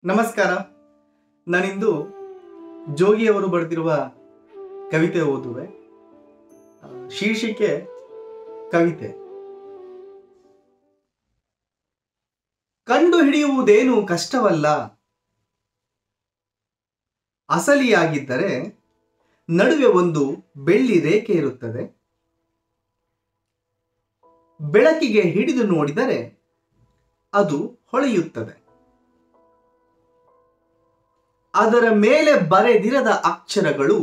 ನಮಸ್ಕಾರ ನಾನಿಂದು ಜೋಗಿಯವರು ಬರೆದಿರುವ ಕವಿತೆ ಓದುವೆ ಆ, ಶೀರ್ಷಿಕೆ ಕವಿತೆ ಕಂಡು ಹಿಡಿಯುವುದೇನು ಕಷ್ಟವಲ್ಲ ಅಸಲಿಯಾಗಿದ್ದರೆ ನಡುವೆ ಒಂದು ಬೆಳ್ಳಿ ರೇಖೆ ಇರುತ್ತದೆ ಬೆಳಕಿಗೆ ಹಿಡಿದು ನೋಡಿದರೆ ಅದು ಹೊಳೆಯುತ್ತದೆ ಅದರ ಮೇಲೆ ಬರೆದಿರದ ಅಕ್ಷರಗಳು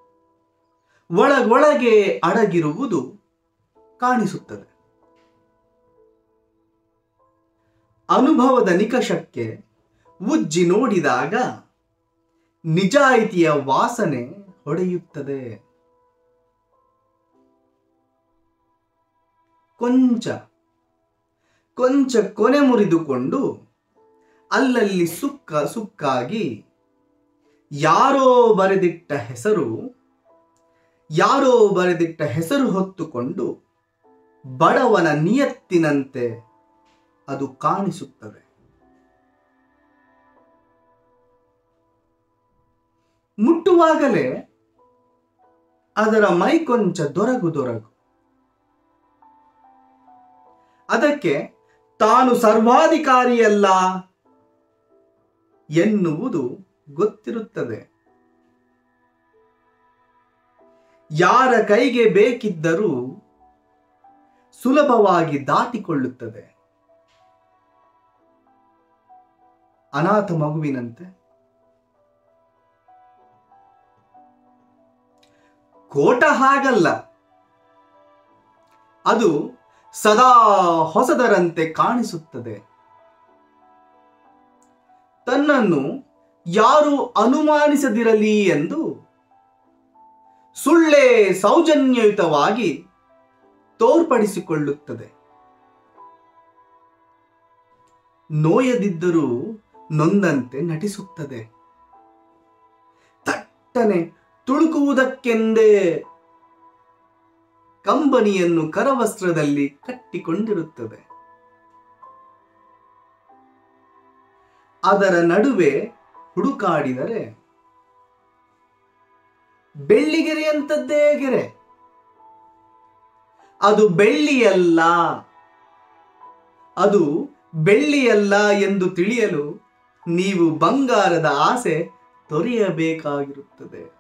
ಒಳಗೊಳಗೆ ಅಡಗಿರುವುದು ಕಾಣಿಸುತ್ತದೆ ಅನುಭವದ ನಿಕಷಕ್ಕೆ ಉಜ್ಜಿ ನೋಡಿದಾಗ ನಿಜಾಯಿತಿಯ ವಾಸನೆ ಹೊಡೆಯುತ್ತದೆ ಕೊಂಚ ಕೊಂಚ ಕೊನೆ ಮುರಿದುಕೊಂಡು ಅಲ್ಲಲ್ಲಿ ಸುಕ್ಕ ಸುಕ್ಕಾಗಿ ಯಾರೋ ಬರೆದಿಟ್ಟ ಹೆಸರು ಯಾರೋ ಬರೆದಿಟ್ಟ ಹೆಸರು ಹೊತ್ತುಕೊಂಡು ಬಡವನ ನಿಯತ್ತಿನಂತೆ ಅದು ಕಾಣಿಸುತ್ತದೆ ಮುಟ್ಟುವಾಗಲೇ ಅದರ ಮೈ ಕೊಂಚ ದೊರಗು ದೊರಗು ಅದಕ್ಕೆ ತಾನು ಸರ್ವಾಧಿಕಾರಿಯಲ್ಲ ಎನ್ನುವುದು ಗೊತ್ತಿರುತ್ತದೆ ಯಾರ ಕೈಗೆ ಬೇಕಿದ್ದರೂ ಸುಲಭವಾಗಿ ದಾಟಿಕೊಳ್ಳುತ್ತದೆ ಅನಾಥ ಮಗುವಿನಂತೆ ಕೋಟ ಹಾಗಲ್ಲ ಅದು ಸದಾ ಹೊಸದರಂತೆ ಕಾಣಿಸುತ್ತದೆ ತನ್ನನ್ನು ಯಾರು ಅನುಮಾನಿಸದಿರಲಿ ಎಂದು ಸುಳ್ಳೆ ಸೌಜನ್ಯಯುತವಾಗಿ ತೋರ್ಪಡಿಸಿಕೊಳ್ಳುತ್ತದೆ ನೋಯದಿದ್ದರೂ ನೊಂದಂತೆ ನಟಿಸುತ್ತದೆ ತಟ್ಟನೆ ತುಳುಕುವುದಕ್ಕೆಂದೇ ಕಂಬನಿಯನ್ನು ಕರವಸ್ತ್ರದಲ್ಲಿ ಕಟ್ಟಿಕೊಂಡಿರುತ್ತದೆ ಅದರ ನಡುವೆ ಹುಡುಕಾಡಿದರೆ ಬೆಳ್ಳಿಗೆರೆಯಂಥದ್ದೇ ಗೆರೆ ಅದು ಬೆಳ್ಳಿಯಲ್ಲ ಅದು ಬೆಳ್ಳಿಯಲ್ಲ ಎಂದು ತಿಳಿಯಲು ನೀವು ಬಂಗಾರದ ಆಸೆ ತೊರೆಯಬೇಕಾಗಿರುತ್ತದೆ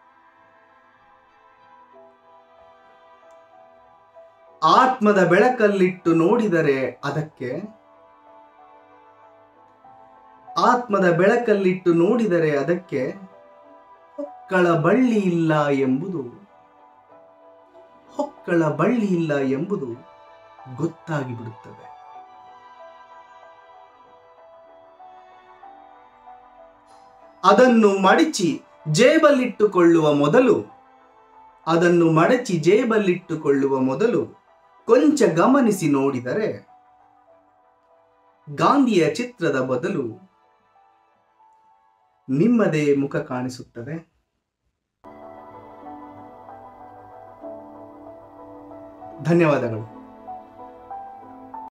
ಆತ್ಮದ ಬೆಳಕಲ್ಲಿಟ್ಟು ನೋಡಿದರೆ ಅದಕ್ಕೆ ಆತ್ಮದ ಬೆಳಕಲ್ಲಿಟ್ಟು ನೋಡಿದರೆ ಅದಕ್ಕೆ ಹೊಕ್ಕಳ ಬಳ್ಳಿ ಇಲ್ಲ ಎಂಬುದು ಹೊಕ್ಕಳ ಬಳ್ಳಿ ಇಲ್ಲ ಎಂಬುದು ಗೊತ್ತಾಗಿ ಬಿಡುತ್ತದೆ ಅದನ್ನು ಮಡಿಚಿ ಜೇಬಲ್ಲಿಟ್ಟುಕೊಳ್ಳುವ ಮೊದಲು ಅದನ್ನು ಮಡಚಿ ಜೇಬಲ್ಲಿಟ್ಟುಕೊಳ್ಳುವ ಮೊದಲು ಕೊಂಚ ಗಮನಿಸಿ ನೋಡಿದರೆ ಗಾಂಧಿಯ ಚಿತ್ರದ ಬದಲು ನಿಮ್ಮದೇ ಮುಖ ಕಾಣಿಸುತ್ತದೆ ಧನ್ಯವಾದಗಳು